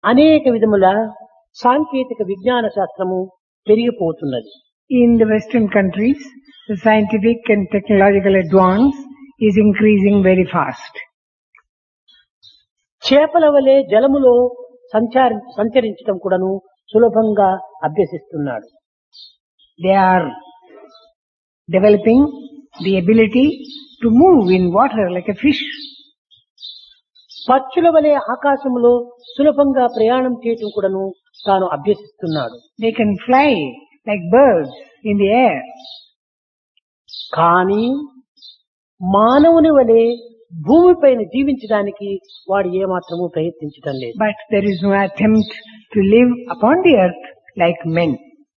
అనేక విధముల సాంకేతిక విజ్ఞాన శాస్త్రము పెరిగిపోతున్నది In the Western countries, the scientific and technological advance is increasing very fast. చేపల వలె జలములో సంచారి సంచరించడం కూడాను సులభంగా అభ్యసిస్తున్నాడు They are developing the ability to move in water like a fish. పక్షుల వలె ఆకాశములో సులభంగా ప్రయాణం చేయటం కూడాను తాను అభ్యసిస్తున్నాడు They can fly like birds in the air. కానీ మానవుని వలె భూమిపైన జీవించడానికి వాడు ఏమాత్రము ప్రయత్నించటం లేదు But there is no attempt to live upon the earth like men.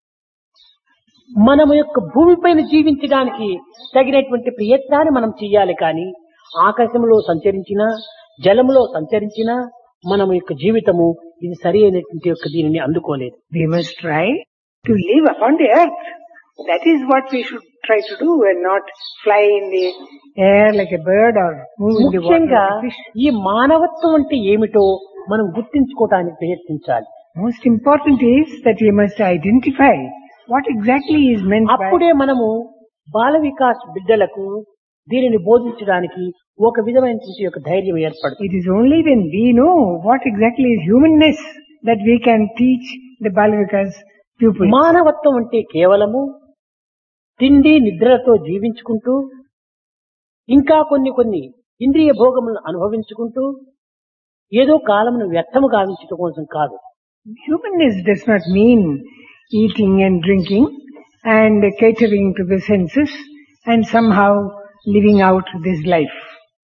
మనము యొక్క భూమిపైన జీవించడానికి తగినటువంటి ప్రయత్నాన్ని మనం చెయ్యాలి కానీ ఆకాశంలో సంచరించినా జలములో సంచరించినా మనం యొక్క జీవితము ఇది సరి అయినటువంటి యొక్క దీనిని అందుకోలేదు We must try to live upon the earth. That is what we should try to do and not fly in the air like a bird or move in the water ముఖ్యంగా like a fish. ఈ మానవత్వం అంటే ఏమిటో మనం గుర్తించుకోవటానికి ప్రయత్నించాలి Most important is that we must identify what exactly is meant by అప్పుడే మనము బాల వికాస్ బిడ్డలకు దీనిని బోధించడానికి ఒక విధమైనటువంటి యొక్క ధైర్యం ఏర్పడుతుంది It is only when we know what exactly is humanness that we can teach the Balavikas pupils. మానవత్వం అంటే కేవలము తిండి నిద్రలతో జీవించుకుంటూ ఇంకా కొన్ని కొన్ని ఇంద్రియ భోగములను అనుభవించుకుంటూ ఏదో కాలమును వ్యర్థము గావించటం కోసం కాదు Humanness does not mean eating and drinking and catering to the senses and somehow living out this life.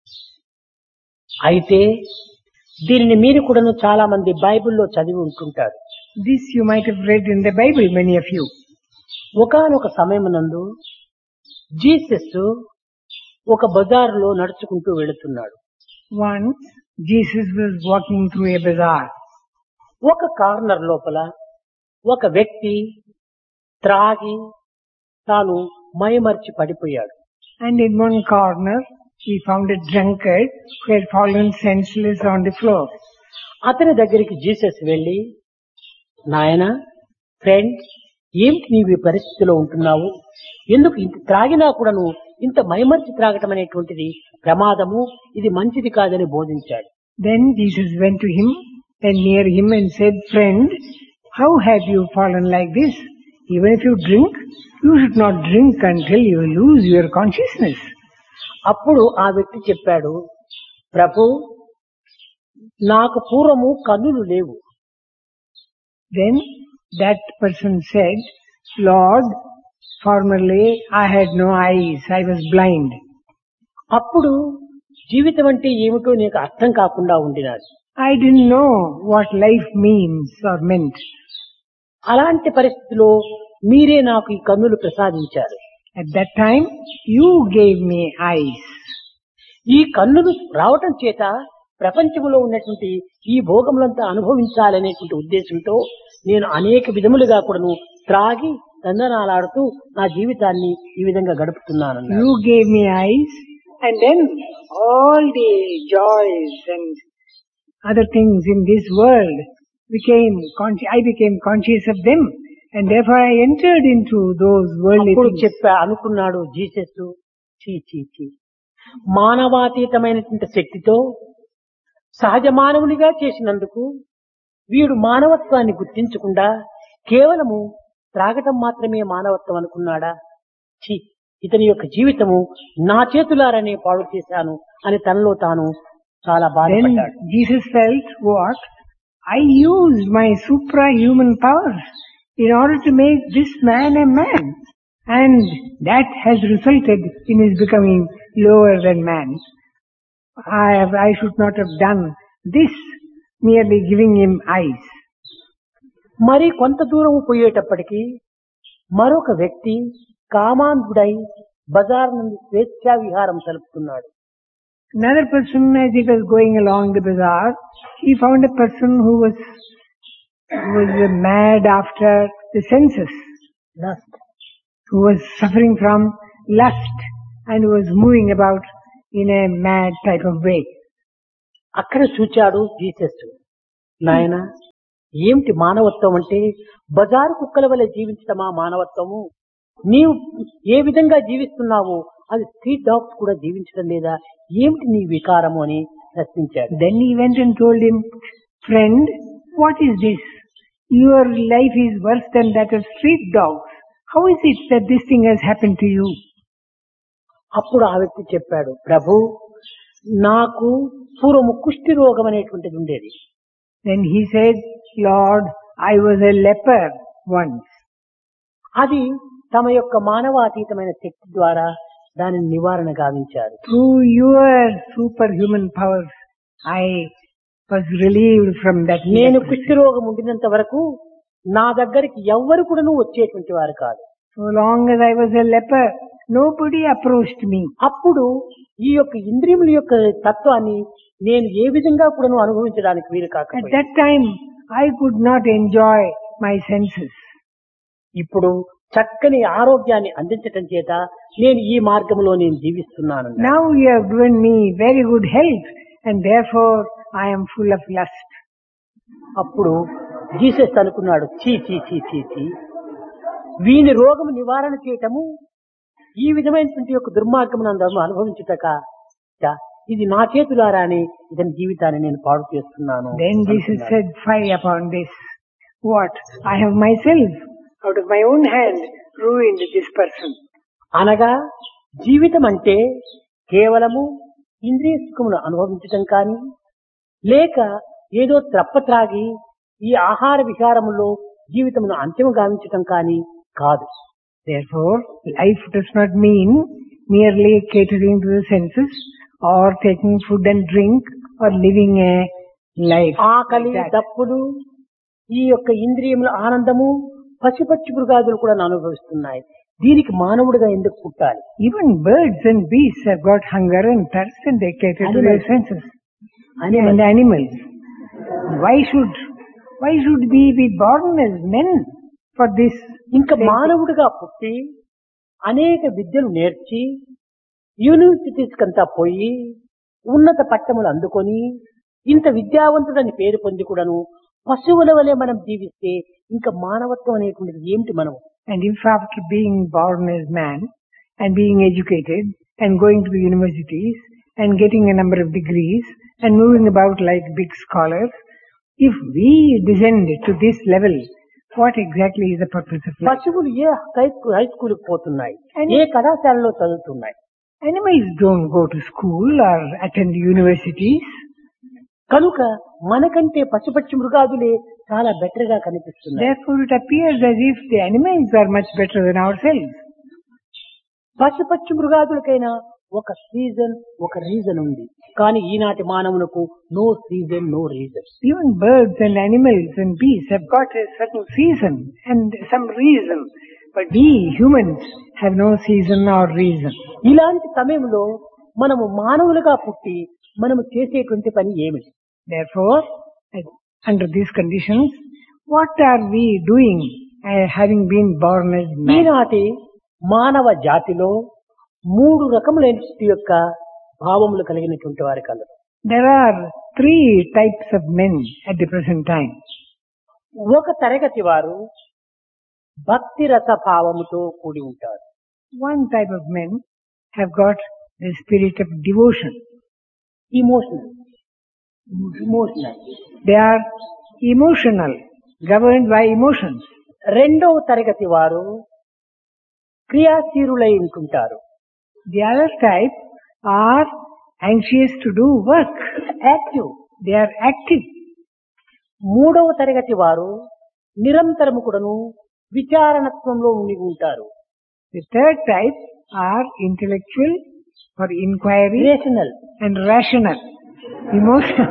అయితే దీనిని మీరు కూడాను చాలా మంది బైబిల్లో చదివి ఉంటుంటారు This you might have read in the Bible, many of you. ఒకనొక సమయమునందు జీసస్ ఒక బజారులో నడుచుకుంటూ వెళుతున్నాడు Once Jesus was walking through a bazaar. ఒక కార్నర్ లోపల ఒక వ్యక్తి త్రాగి తాను మైమర్చి పడిపోయాడు And in one corner, he found a drunkard who had fallen senseless on the floor. అతని దగ్గరికి జీసస్ వెళ్లి నాయన ఫ్రెండ్ ఏమిటి నీవు ఈ పరిస్థితిలో ఉంటున్నావు ఎందుకు ఇంత త్రాగినా కూడాను ఇంత మైమర్చి త్రాగటం అనేటువంటిది ప్రమాదము ఇది మంచిది కాదని బోధించాడు Then Jesus went to him and near him and said, Friend, how have you fallen like this? Even if you drink, you should not drink until you lose your consciousness. అప్పుడు ఆ వ్యక్తి చెప్పాడు ప్రభు నాకు పూర్వము కన్నులు లేవు Then that person said, Lord, formerly I had no eyes, I was blind. అప్పుడు జీవితం అంటే ఏమిటో నీకు అర్థం కాకుండా ఉండినాడు I didn't know what life means or meant. అలాంటి పరిస్థితిలో మీరే నాకు ఈ కన్నులు ప్రసాదించారు At that time, you gave me eyes. ఈ కన్నులు రావటం చేత ప్రపంచంలో ఉన్నటువంటి ఈ భోగములంతా అనుభవించాలనేటువంటి ఉద్దేశంతో నేను అనేక విధములుగా కూడాను త్రాగి దందనాలాడుతూ నా జీవితాన్ని ఈ విధంగా గడుపుతున్నాను You gave me eyes and then all the joys and other things in this world became, consci- I became conscious of them and therefore I entered into those worldly అప్పుడు things. చెప్పా అనుకున్నాడు జీసస్ చీ చీ చీ మానవాతీతమైనటువంటి శక్తితో సహజ మానవునిగా చేసినందుకు వీడు మానవత్వాన్ని గుర్తించకుండా కేవలము త్రాగటం మాత్రమే మానవత్వం అనుకున్నాడా ఛీ ఇతని యొక్క జీవితము నా చేతులారనే పాడు చేశాను అని తనలో తాను చాలా Then బాధపడ్డాడు Jesus felt, what? I used my suprahuman powers in order to make this man a man. And that has resulted in his becoming lower than man. I, have, I should not have done this, merely giving him eyes. మరి కొంత దూరం పోయేటప్పటికి మరొక వ్యక్తి కామాంధుడై బజార్ నుండి స్వేచ్ఛా విహారం సలుపుతున్నాడు Another person, as he was going along the bazaar, he found a person who was, who was uh, mad after the senses. Lust. who was suffering from lust and was moving about in a mad type of way. అక్కడ చూచాడు Jesus నాయన ఏమిటి మానవత్వం అంటే బజారు కుక్కల వల్ల జీవించటమా మానవత్వము నీవు ఏ విధంగా జీవిస్తున్నావో అది స్ట్రీట్ డాగ్స్ కూడా జీవించడం లేదా ఏమిటి నీ వికారము అని ప్రశ్నించాడు Then he went and told him, Friend, what is this? Your life is worse than that of street dogs. How is it that this thing has happened to you? అప్పుడు ఆ వ్యక్తి చెప్పాడు ప్రభు నాకు పూర్వము కుష్టి రోగం అనేటువంటిది ఉండేది Then he said, Lord, I was a leper once. అది తమ యొక్క మానవాతీతమైన శక్తి ద్వారా దానిని నివారణ గావించారు Through your superhuman powers, I was relieved from that నేను leprosy. కుష్టి రోగం ఉండినంత వరకు నా దగ్గరికి ఎవ్వరు కూడా వచ్చేటువంటి వారు కాదు So long as I was a leper, nobody approached me. అప్పుడు ఈ యొక్క ఇంద్రియముల యొక్క తత్వాన్ని నేను ఏ విధంగా కూడా అనుభవించడానికి వీలు At కాకపోయింది that time, I could not enjoy my senses. ఇప్పుడు చక్కని ఆరోగ్యాన్ని అందించటం చేత నేను ఈ మార్గంలో నేను జీవిస్తున్నాను Now you have given me very good health and therefore I am full of lust. అప్పుడు జీసస్ అనుకున్నాడు చీ చీ చీ చీ చీ వీని రోగం నివారణ చేయటము ఈ విధమైనటువంటి యొక్క దుర్మార్గం అనుభవించుటక చ, ఇది నా చేతులారానే ఇతని జీవితాన్ని నేను పాడు చేస్తున్నాను Then Jesus అనుకున్నాడు. said, Fie upon this. What? I have myself, out of my own hand, ruined this person. అనగా జీవితం అంటే కేవలము ఇంద్రియ సుఖమును అనుభవించటం కానీ లేక ఏదో త్రప్ప త్రాగి ఈ ఆహార విహారములో జీవితమును అంతిమ గావించటం కానీ కాదు Therefore, life does not mean merely catering to the senses or taking food and drink or living a life. ఆకలి like that. దప్పులు ఈ యొక్క ఇంద్రియముల ఆనందము పశుపక్షి మృగాదులు కూడా అనుభవిస్తున్నాయి దీనికి మానవుడిగా ఎందుకు పుట్టాలి Even birds and beasts have got hunger and thirst and they cater to their Animals. senses. అని And animals. Why should, why should we be born as men for this? ఇంకా same thing? మానవుడిగా పుట్టి అనేక విద్యలు నేర్చి universities కంతా పోయి ఉన్నత పట్టములు అందుకొని ఇంత విద్యావంతుడని పేరు పొంది కూడాను పశువుల వలె మనం జీవిస్తే ఇంకా మానవత్వం అనేటువంటిది ఏమిటి మనం And if after being born as man and being educated and going to the universities and getting a number of degrees and moving about like big scholars, if we descend to this level, what exactly is the purpose of life? పశువులు ఏ high high స్కూల్కి పోతున్నాయి And- ఏ కళాశాలలో చదువుతున్నాయి Animals don't go to school or attend universities. కనుక మనకంటే పశుపక్షి మృగాదులే చాలా better గా కనిపిస్తున్నాయి Therefore it appears as if the animals are much better than ourselves. పశుపక్షి మృగాదులకైనా ఒక సీజన్ ఒక రీజన్ ఉంది కానీ ఈనాటి మానవులకు no season no reason Even birds and animals and beasts have got a certain season and some reason. But we humans have no season or reason. ఇలాంటి సమయంలో మనము మానవులుగా పుట్టి మనము చేసేటువంటి పని ఏమిటి Therefore, at- under these conditions, what are we doing uh, having been born as men? ఈనాటి మానవ జాతిలో మూడు రకములైన యొక్క భావములు కలిగినటువంటి వారి కలరు There are three types of men at the present time. ఒక తరగతి వారు భక్తి రస భావముతో కూడి ఉంటారు One type of men have got the spirit of devotion. Emotional emotional They are emotional, governed by emotions. రెండవ తరగతి వారు క్రియాశీలులై ఉంటుంటారు The other type are anxious to do work. Active They are active. మూడవ తరగతి వారు నిరంతరము కూడాను విచారణత్వంలో ఉండి ఉంటారు The third type are intellectual or inquiry rational and rational. Emotion.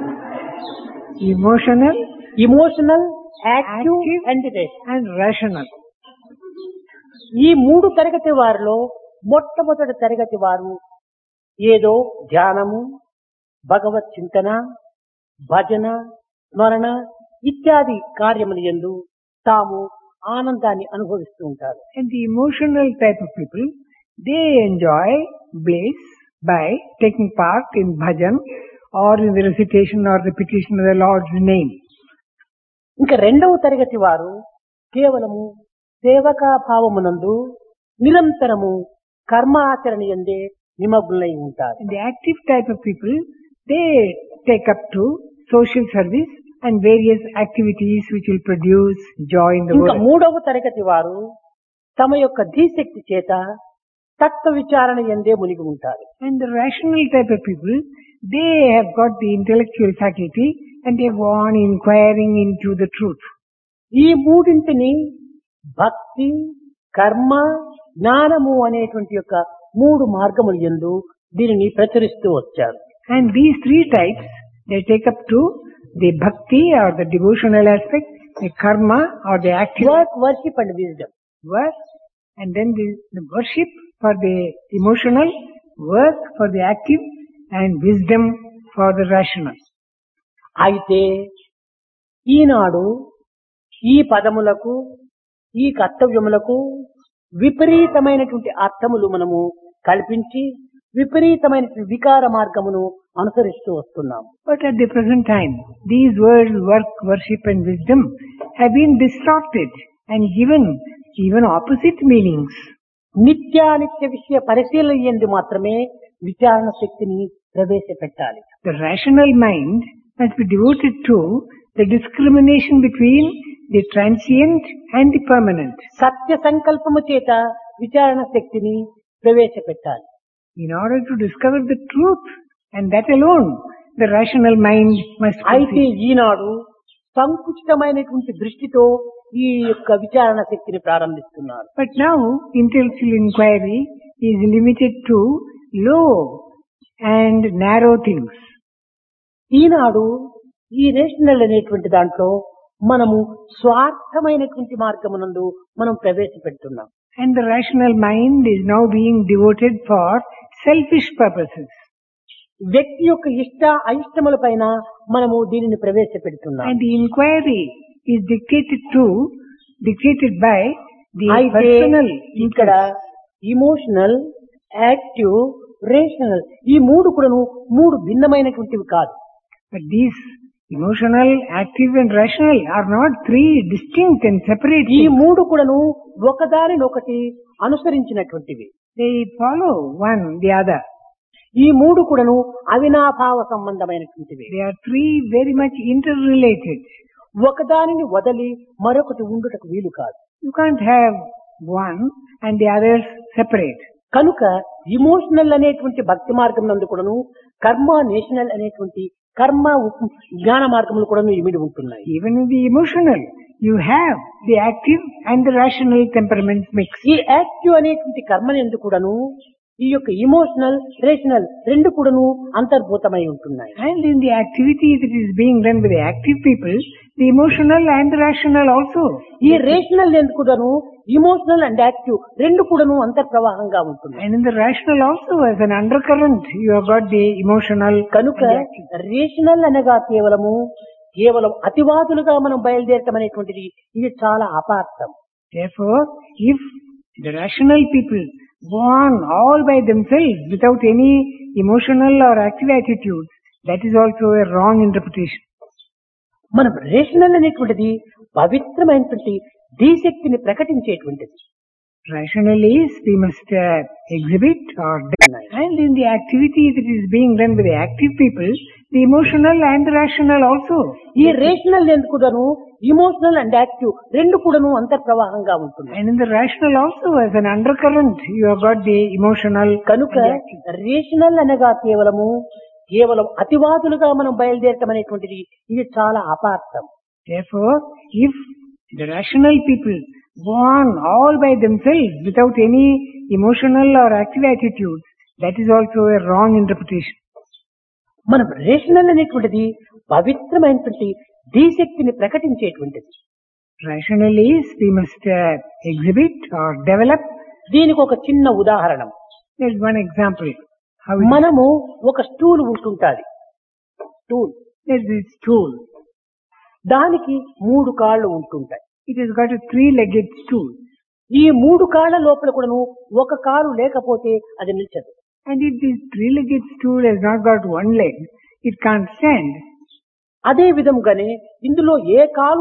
Emotional emotional active Active. And rational and rational. ఈ మూడు తరగతి వారిలో మొట్టమొదటి తరగతి వారు ఏదో ధ్యానము భగవత్ చింతన భజన స్మరణ ఇత్యాది కార్యములు ఎందు తాము ఆనందాన్ని అనుభవిస్తూ ఉంటారు And the emotional type of people, they enjoy bliss by taking part in bhajan or in the recitation or repetition of the Lord's name. ఇంకా రెండవ తరగతి వారు కేవలము సేవకా భావమునందు నిరంతరము కర్మాచరణ ఎందే నిమగ్నులై ఉంటారు And the active type of people, they take up to social service and various activities which will produce joy in the ఇంకా world. మూడవ తరగతి వారు తమ యొక్క ధీశక్తి చేత తత్వ విచారణ ఎందే మునిగి ఉంటారు And the rational type of people, they have got the intellectual faculty and they go on inquiring into the truth. ఈ మూడింటిని భక్తి కర్మ జ్ఞానము అనేటువంటి యొక్క మూడు మార్గములు ఎందు దీనిని ప్రచురిస్తూ వచ్చారు And these three types, they take up to the bhakti or the devotional aspect, the karma or the active work worship and wisdom work, and then the, the worship for the emotional, work for the active, and wisdom for the rational. అయితే ఈనాడు ఈ పదములకు ఈ కర్తవ్యములకు విపరీతమైనటువంటి అర్థములు మనము కల్పించి విపరీతమైన వికార మార్గమును అనుసరిస్తూ వస్తున్నాము But at the present time, these words work, worship and wisdom have been distorted and given even opposite meanings. నిత్యానిత్య విషయ పరిశీలన ఎందు మాత్రమే విచారణ శక్తిని ప్రవేశపెట్టాలి The rational mind must be devoted to the discrimination between the transient and the permanent. సత్య సంకల్పము చేత విచారణ శక్తిని ప్రవేశపెట్టాలి In order to discover the truth, and that alone, the rational mind must అయితే proceed. ఈనాడు సంకుచితమైనటువంటి దృష్టితో ఈ యొక్క విచారణ శక్తిని ప్రారంభిస్తున్నారు But now, intellectual inquiry is limited to low and narrow things. ఈనాడు ఈ రేషనల్ అనేటువంటి దాంట్లో మనము స్వార్థమైనటువంటి మార్గమునందు మనం ప్రవేశపెడుతున్నాం And the rational mind is now being devoted for selfish purposes. వ్యక్తి యొక్క ఇష్ట అయిష్టముల పైన మనము దీనిని ప్రవేశపెడుతున్నాం And the inquiry is dictated to, dictated by the అయితే personal ఇక్కడ interest. ఇమోషనల్ యాక్టివ్ రేషనల్ ఈ మూడు కూడాను మూడు భిన్నమైనటువంటివి కాదు But these emotional, active and rational are not three distinct and separate ఈ things. మూడు కూడాను ఒకదానినొకటి అనుసరించినటువంటివి They follow one the other. ఈ మూడు కూడాను అవినాభావ సంబంధమైనటువంటివి They are three very much interrelated. ఒకదానిని వదలి మరొకటి ఉండుటకు వీలు కాదు You can't have one and the others separate. కనుక ఇమోషనల్ అనేటువంటి భక్తి మార్గం నందు కూడాను కర్మ నేషనల్ అనేటువంటి కర్మ ఉప్- జ్ఞాన మార్గములు కూడాను ఇమిడి ఉంటున్నాయి Even in the emotional, you have the active and the rational temperaments mixed. ఈ యాక్టివ్ అనేటువంటి కర్మ ఎందుకు కూడాను ఈ యొక్క ఇమోషనల్ రేషనల్ రెండు కూడాను అంతర్భూతమై ఉంటున్నాయి And in the activity that is being done by the active people, the emotional and the rational also. ఈ రేషనల్ ఎందుకు కూడాను ఇమోషనల్ అండ్ యాక్టివ్ రెండు కూడాను అంతర్ప్రవాహంగా ఉంటున్నాయి And in the rational also, as an undercurrent, you have got the emotional కనుక and the active. Rational అనగా కేవలము కేవలం అతివాదులుగా మనం బయలుదేరటం అనేటువంటిది ఇది చాలా అపార్థం Therefore, if the rational people go on all by themselves without any emotional or active attitude, that is also a wrong interpretation. మనం రేషనల్ అనేటువంటిది పవిత్రమైనటువంటి ధీశక్తిని ప్రకటించేటువంటిది Rational is we must uh, exhibit or and in the activity that is being done by the active people, the emotional and the rational also. ఈ rational ఎందుకు కూడాను emotional and active రెండు కూడాను అంతర్ప్రవాహంగా ఉంటున్నాయి And in the rational also, as an undercurrent, you have got the emotional కనుక and the active. Rational అనగా కేవలము కేవలం అతివాదులుగా మనం బయలుదేరటం అనేటువంటిది ఇది చాలా అపార్థం Therefore, if the rational people go on all by themselves without any emotional or active attitude, that is also a wrong interpretation. మనం రేషనల్ అనేటువంటిది పవిత్రమైనటువంటి ధీశక్తిని ప్రకటించేటువంటిది Rational is we must uh, exhibit or develop. దీనికి ఒక చిన్న ఉదాహరణ There is one example. How it is. మనము ఒక స్టూల్ ఉంటుంటాది stool There is this stool. దానికి మూడు కాళ్ళు ఉంటుంటాయి It has got a three-legged stool. ఈ మూడు కాళ్ళ లోపల కూడాను ఒక కాలు లేకపోతే అది నిల్చదు And if this three-legged stool has not got one leg, it can't stand. అదే విధంగానే ఇందులో ఏ కాలు